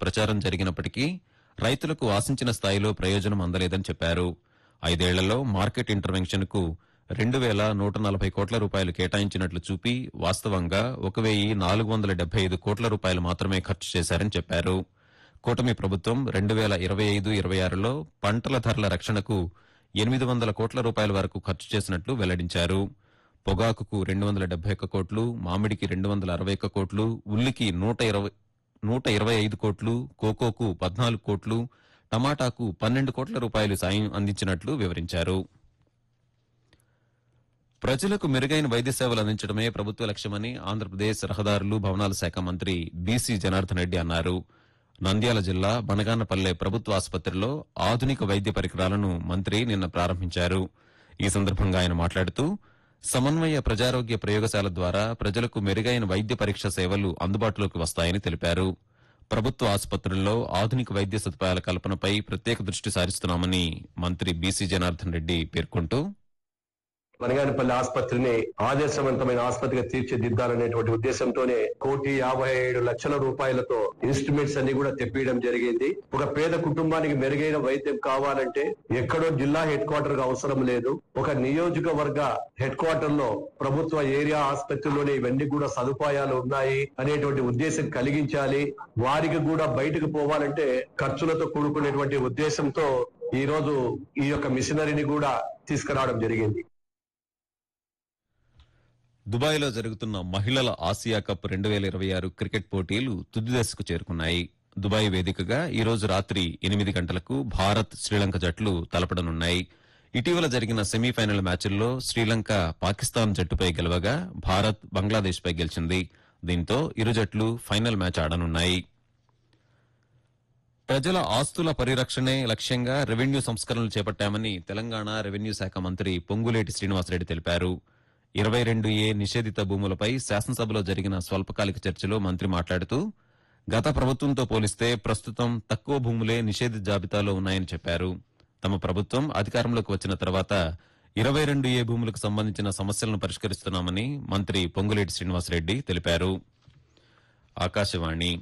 ప్రచారం జరిగినప్పటికీ రైతులకు ఆశించిన స్థాయిలో ప్రయోజనం అందలేదని చెప్పారు ఐదేళ్లలో మార్కెట్ ఇంటర్వెన్షన్ కు రెండు వేల నూట నలభై కోట్ల రూపాయలు కేటాయించినట్లు చూపి వాస్తవంగా ఒక వెయ్యి నాలుగు వందల డెబ్బై ఐదు కోట్ల రూపాయలు మాత్రమే ఖర్చు చేశారని చెప్పారు కూటమి ప్రభుత్వం రెండు వేల ఇరవై ఐదు ఇరవై ఆరులో పంటల ధరల రక్షణకు ఎనిమిది వందల కోట్ల రూపాయల వరకు ఖర్చు చేసినట్లు వెల్లడించారు పొగాకుకు రెండు వందల డెబ్బై ఒక్క కోట్లు మామిడికి రెండు వందల అరవై ఒక్క కోట్లు ఉల్లికి నూట ఇరవై నూట ఇరవై ఐదు కోట్లు కోకోకు పద్నాలుగు కోట్లు టమాటాకు పన్నెండు కోట్ల రూపాయలు సాయం అందించినట్లు వివరించారు ప్రజలకు మెరుగైన వైద్య సేవలు అందించడమే ప్రభుత్వ లక్ష్యమని ఆంధ్రప్రదేశ్ రహదారులు భవనాల శాఖ మంత్రి బీసీ జనార్దన్ రెడ్డి అన్నారు నంద్యాల జిల్లా బనగానపల్లె ప్రభుత్వ ఆసుపత్రిలో ఆధునిక వైద్య పరికరాలను మంత్రి నిన్న ప్రారంభించారు ఈ సందర్భంగా ఆయన మాట్లాడుతూ సమన్వయ ప్రజారోగ్య ప్రయోగశాల ద్వారా ప్రజలకు మెరుగైన వైద్య పరీక్ష సేవలు అందుబాటులోకి వస్తాయని తెలిపారు ప్రభుత్వ ఆసుపత్రుల్లో ఆధునిక వైద్య సదుపాయాల కల్పనపై ప్రత్యేక దృష్టి సారిస్తున్నామని మంత్రి బీసీ జనార్దన్ రెడ్డి పేర్కొంటూ మనగానపల్లి ఆసుపత్రిని ఆదర్శవంతమైన ఆసుపత్రిగా తీర్చిదిద్దాలనేటువంటి ఉద్దేశంతోనే కోటి యాభై ఏడు లక్షల రూపాయలతో ఇన్స్ట్రుమెంట్స్ అన్ని కూడా తెప్పియడం జరిగింది ఒక పేద కుటుంబానికి మెరుగైన వైద్యం కావాలంటే ఎక్కడో జిల్లా హెడ్ క్వార్టర్ గా అవసరం లేదు ఒక నియోజకవర్గ హెడ్ క్వార్టర్ లో ప్రభుత్వ ఏరియా ఆసుపత్రిలోనే ఇవన్నీ కూడా సదుపాయాలు ఉన్నాయి అనేటువంటి ఉద్దేశం కలిగించాలి వారికి కూడా బయటకు పోవాలంటే ఖర్చులతో కూడుకునేటువంటి ఉద్దేశంతో ఈ రోజు ఈ యొక్క మిషనరీని కూడా తీసుకురావడం జరిగింది దుబాయ్లో జరుగుతున్న మహిళల ఆసియా కప్ రెండు వేల ఇరవై ఆరు క్రికెట్ పోటీలు తుది దశకు చేరుకున్నాయి దుబాయ్ వేదికగా ఈ రోజు రాత్రి ఎనిమిది గంటలకు భారత్ శ్రీలంక జట్లు తలపడనున్నాయి ఇటీవల జరిగిన సెమీఫైనల్ మ్యాచ్ల్లో శ్రీలంక పాకిస్తాన్ జట్టుపై గెలవగా భారత్ బంగ్లాదేశ్పై గెలిచింది దీంతో ఇరు జట్లు ఫైనల్ మ్యాచ్ ఆడనున్నాయి ప్రజల ఆస్తుల పరిరక్షణే లక్ష్యంగా రెవెన్యూ సంస్కరణలు చేపట్టామని తెలంగాణ రెవెన్యూ శాఖ మంత్రి పొంగులేటి శ్రీనివాసరెడ్డి తెలిపారు ఇరవై రెండు ఏ నిషేధిత భూములపై శాసనసభలో జరిగిన స్వల్పకాలిక చర్చలో మంత్రి మాట్లాడుతూ గత ప్రభుత్వంతో పోలిస్తే ప్రస్తుతం తక్కువ భూములే నిషేధిత జాబితాలో ఉన్నాయని చెప్పారు తమ ప్రభుత్వం అధికారంలోకి వచ్చిన తర్వాత ఇరవై రెండు ఏ భూములకు సంబంధించిన సమస్యలను పరిష్కరిస్తున్నామని మంత్రి పొంగులేటి శ్రీనివాసరెడ్డి తెలిపారు ఆకాశవాణి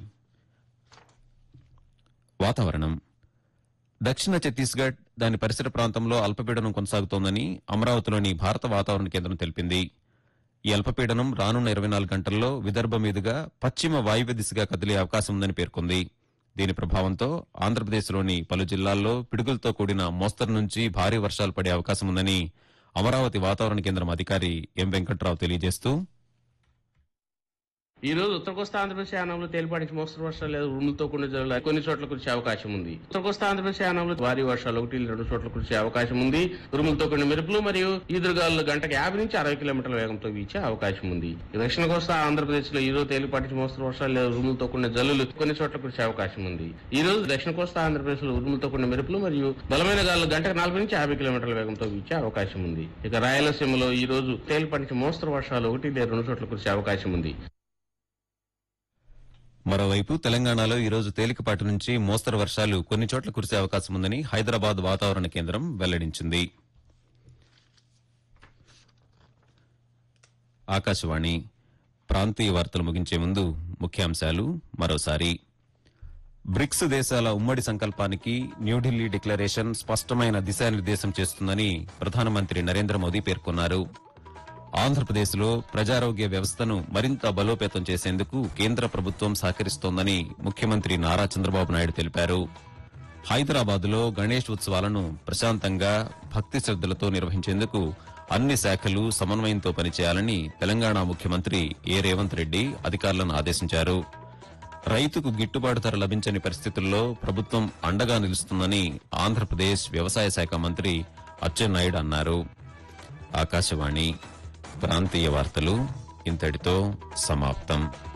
వాతావరణం దక్షిణ ఛత్తీస్గఢ్ దాని పరిసర ప్రాంతంలో అల్పపీడనం కొనసాగుతోందని అమరావతిలోని భారత వాతావరణ కేంద్రం తెలిపింది ఈ అల్పపీడనం రానున్న ఇరవై నాలుగు గంటల్లో విదర్భ మీదుగా పశ్చిమ వాయువ్య దిశగా కదిలే అవకాశం ఉందని పేర్కొంది దీని ప్రభావంతో ఆంధ్రప్రదేశ్లోని పలు జిల్లాల్లో పిడుగులతో కూడిన మోస్తరు నుంచి భారీ వర్షాలు పడే అవకాశం ఉందని అమరావతి వాతావరణ కేంద్రం అధికారి ఎం వెంకట్రావు తెలియజేస్తూ ఈ రోజు ఉత్తర కోస్తా ఆంధ్రప్రదేశ్ యానంలో తేలిపాటి నుంచి మోస్తరు వర్షాలు లేదా ఉరుములతో కూడిన జల్లులు కొన్ని చోట్ల కురిసే అవకాశం ఉంది ఉత్తర కోస్తా ఆంధ్రప్రదేశ్ యానంలో భారీ వర్షాలు ఒకటి రెండు చోట్ల కురిసే అవకాశం ఉంది ఉరుములతో కూడిన మెరుపులు మరియు ఈదురుగాలు గంటకు యాభై నుంచి అరవై కిలోమీటర్ల వేగంతో వీచే అవకాశం ఉంది దక్షిణ కోస్తా ఆంధ్రప్రదేశ్ లో ఈ రోజు తేలిపాటి నుంచి మోస్తరు వర్షాలు లేదా ఉరుములతో కూడిన జల్లులు కొన్ని చోట్ల కురిసే అవకాశం ఉంది ఈ రోజు దక్షిణ కోస్తా ఆంధ్రప్రదేశ్ లో ఉరుములతో కూడిన మెరుపులు మరియు బలమైన గాలు గంటకు నలభై నుంచి యాభై కిలోమీటర్ల వేగంతో వీచే అవకాశం ఉంది ఇక రాయలసీమలో ఈ రోజు తేలిపాటి నుంచి మోస్తరు వర్షాలు ఒకటి లేదా రెండు చోట్ల కురిసే అవకాశం ఉంది మరోవైపు తెలంగాణలో ఈ రోజు తేలికపాటి నుంచి మోస్తరు వర్షాలు కొన్ని చోట్ల కురిసే అవకాశం ఉందని హైదరాబాద్ వాతావరణ కేంద్రం వెల్లడించింది ఆకాశవాణి ప్రాంతీయ వార్తలు ముగించే ముందు ముఖ్యాంశాలు మరోసారి బ్రిక్స్ దేశాల ఉమ్మడి సంకల్పానికి న్యూఢిల్లీ డిక్లరేషన్ స్పష్టమైన దిశానిర్దేశం చేస్తుందని ప్రధానమంత్రి నరేంద్ర మోదీ పేర్కొన్నారు ఆంధ్రప్రదేశ్లో ప్రజారోగ్య వ్యవస్థను మరింత బలోపేతం చేసేందుకు కేంద్ర ప్రభుత్వం సహకరిస్తోందని ముఖ్యమంత్రి నారా చంద్రబాబు నాయుడు తెలిపారు హైదరాబాద్లో గణేష్ ఉత్సవాలను ప్రశాంతంగా భక్తి శ్రద్దలతో నిర్వహించేందుకు అన్ని శాఖలు సమన్వయంతో పనిచేయాలని తెలంగాణ ముఖ్యమంత్రి ఏ రేవంత్ రెడ్డి అధికారులను ఆదేశించారు రైతుకు గిట్టుబాటు ధర లభించని పరిస్థితుల్లో ప్రభుత్వం అండగా నిలుస్తుందని ఆంధ్రప్రదేశ్ వ్యవసాయ శాఖ మంత్రి అచ్చెన్నాయుడు అన్నారు ఆకాశవాణి ప్రాంతీయ వార్తలు ఇంతటితో సమాప్తం